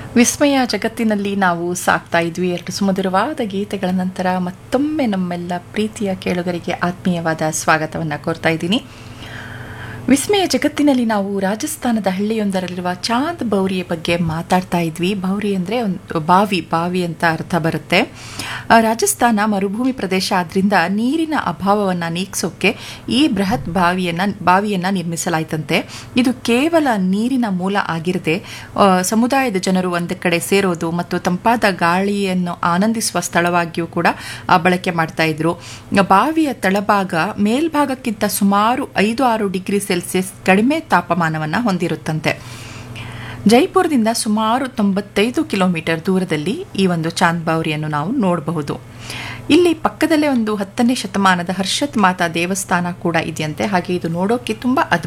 ವಿಸ್ಮಯ ಜಗತ್ತಿನಲ್ಲಿ ನಾವು ಸಾಕ್ತಾ ಇದ್ವಿ ಎರಡು ಸುಮಧುರವಾದ ಗೀತೆಗಳ ನಂತರ ಮತ್ತೊಮ್ಮೆ ನಮ್ಮೆಲ್ಲ ಪ್ರೀತಿಯ ಕೇಳುಗರಿಗೆ ಆತ್ಮೀಯವಾದ ಸ್ವಾಗತವನ್ನು ಕೋರ್ತಾ ಇದ್ದೀನಿ ವಿಸ್ಮಯ ಜಗತ್ತಿನಲ್ಲಿ ನಾವು ರಾಜಸ್ಥಾನದ ಹಳ್ಳಿಯೊಂದರಲ್ಲಿರುವ ಚಾಂದ್ ಬೌರಿಯ ಬಗ್ಗೆ ಮಾತಾಡ್ತಾ ಇದ್ವಿ ಬೌರಿ ಅಂದರೆ ಒಂದು ಬಾವಿ ಬಾವಿ ಅಂತ ಅರ್ಥ ಬರುತ್ತೆ ಆ, ರಾಜಸ್ಥಾನ ಮರುಭೂಮಿ ಪ್ರದೇಶ ಆದ್ರಿಂದ ನೀರಿನ ಅಭಾವವನ್ನು ನೀಗಿಸೋಕೆ ಈ ಬೃಹತ್ ಬಾವಿಯನ್ನ ಬಾವಿಯನ್ನ ನಿರ್ಮಿಸಲಾಯ್ತಂತೆ ಇದು ಕೇವಲ ನೀರಿನ ಮೂಲ ಆಗಿರದೆ ಆ, ಸಮುದಾಯದ ಜನರು ಒಂದು ಕಡೆ ಸೇರೋದು ಮತ್ತು ತಂಪಾದ ಗಾಳಿಯನ್ನು ಆನಂದಿಸುವ ಸ್ಥಳವಾಗಿಯೂ ಕೂಡ ಆ, ಬಳಕೆ ಮಾಡ್ತಾ ಇದ್ರು ಬಾವಿಯ ತಳಭಾಗ ಮೇಲ್ಭಾಗಕ್ಕಿಂತ ಸುಮಾರು ಐದು ಆರು ಡಿಗ್ರಿ ಸೆಲ್ಸಿಯಸ್ ಕಡಿಮೆ ತಾಪಮಾನವನ್ನು ಹೊಂದಿರುತ್ತಂತೆ ಜೈಪುರದಿಂದ ಸುಮಾರು ತೊಂಬತ್ತೈದು ಕಿಲೋಮೀಟರ್ ದೂರದಲ್ಲಿ ಈ ಒಂದು ಚಾಂದ್ ಬಾವ್ರಿಯನ್ನು ನಾವು ನೋಡಬಹುದು ಇಲ್ಲಿ ಪಕ್ಕದಲ್ಲೇ ಒಂದು ಹತ್ತನೇ ಶತಮಾನದ ಹರ್ಷತ್ ಮಾತಾ ದೇವಸ್ಥಾನ ಕೂಡ ಇದೆಯಂತೆ ಹಾಗೆ ಇದು ನೋಡೋಕೆ ತುಂಬಾ